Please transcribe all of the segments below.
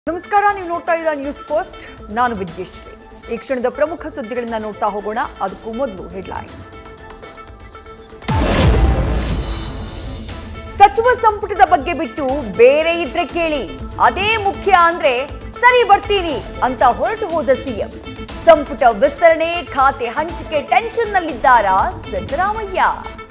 ನಮಸ್ಕಾರ ನೀವು ನೋಡ್ತಾ ಇದ್ದೀರಾ ನ್ಯೂಸ್ ಫಸ್ಟ್ ನಾನು ವಿದ್ಯಶ್ರೀ ಈ ಕ್ಷಣದ ಪ್ರಮುಖ ಸುದ್ದಿಗಳನ್ನ ನೋಡ್ತಾ ಹೋಗೋಣ ಅದಕ್ಕೂ ಮೊದಲು ಹೆಡ್ಲೈನ್ಸ್ ಸಚಿವ ಸಂಪುಟದ ಬಗ್ಗೆ ಬಿಟ್ಟು ಬೇರೆ ಇದ್ರೆ ಕೇಳಿ ಅದೇ ಮುಖ್ಯ ಅಂದ್ರೆ ಸರಿ ಬರ್ತೀನಿ ಅಂತ ಹೊರಟು ಹೋದ ಸಿಎಂ ಸಂಪುಟ ವಿಸ್ತರಣೆ ಖಾತೆ ಹಂಚಿಕೆ ಟೆನ್ಷನ್ ನಲ್ಲಿದ್ದಾರಾ ಸಿದ್ದರಾಮಯ್ಯ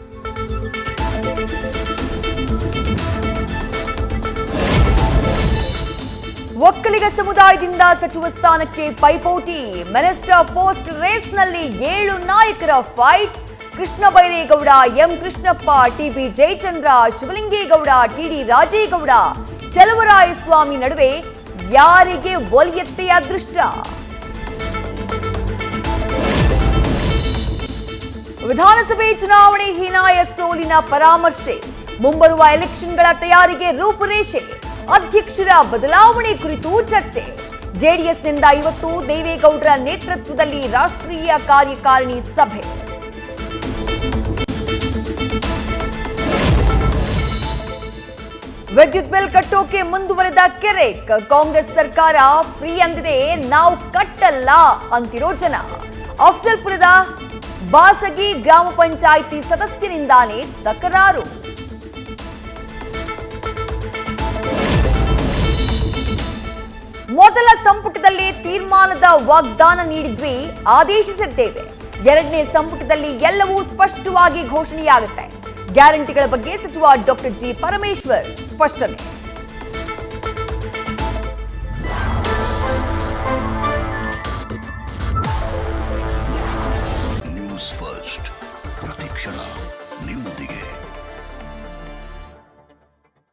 ಒಕ್ಕಲಿಗ ಸಮುದಾಯದಿಂದ ಸಚಿವ ಸ್ಥಾನಕ್ಕೆ ಪೈಪೋಟಿ ಮಿನಿಸ್ಟರ್ ಪೋಸ್ಟ್ ರೇಸ್ನಲ್ಲಿ ಏಳು ನಾಯಕರ fight Krishna Byregowda M Krishnappa TB Jayachandra Shivalingegowda TD Rajegowda Chalavarayaswamy ನಡುವೆ ಯಾರಿಗೆ ಒಲಿಯತ್ತೆ ಅದೃಷ್ಟ ವಿಧಾನಸಭೆ ಚುನಾವಣೆ ಹೀನಾಯ ಸೋಲಿನ ಪರಾಮರ್ಶೆ ಮುಂಬರುವ ಎಲೆಕ್ಷನ್ಗಳ ತಯಾರಿಗೆ ರೂಪುರೇಷೆ ಅಧ್ಯಕ್ಷರ ಬದಲಾವಣೆ ಕುರಿತು ಚರ್ಚೆ ಜೆಡಿಎಸ್ನಿಂದ ಇವತ್ತು ದೇವೇಗೌಡರ ನೇತೃತ್ವದಲ್ಲಿ ರಾಷ್ಟ್ರೀಯ ಕಾರ್ಯಕಾರಿಣಿ ಸಭೆ ವಿದ್ಯುತ್ ಬಿಲ್ ಕಟ್ಟೋಕೆ ಮುಂದುವರೆದ ಕೆರೆ ಕ- ಕಾಂಗ್ರೆಸ್ ಸರ್ಕಾರ ಫ್ರೀ ಅಂದಿದೆ ನಾವು ಕಟ್ಟಲ್ಲ ಅಂತಿರೋ ಜನ ಅಫ್ಸಲ್ಪುರದ ಬಾಸಗಿ ಗ್ರಾಮ ಪಂಚಾಯಿತಿ ಸದಸ್ಯರಿಂದಾನೇ ತಕರಾರು ಮೊದಲ ಸಂಪುಟದಲ್ಲಿ ತೀರ್ಮಾನದ ವಾಗ್ದಾನ ನೀಡಿದ್ವಿ ಆದೇಶಿಸಿದ್ದೇವೆ ಎರಡನೇ ಸಂಪುಟದಲ್ಲಿ ಎಲ್ಲವೂ ಸ್ಪಷ್ಟವಾಗಿ ಘೋಷಣೆಯಾಗುತ್ತೆ ಗ್ಯಾರಂಟಿಗಳ ಬಗ್ಗೆ ಸಚಿವ ಡಾಕ್ಟರ್ ಜಿ ಪರಮೇಶ್ವರ್ ಸ್ಪಷ್ಟನೆ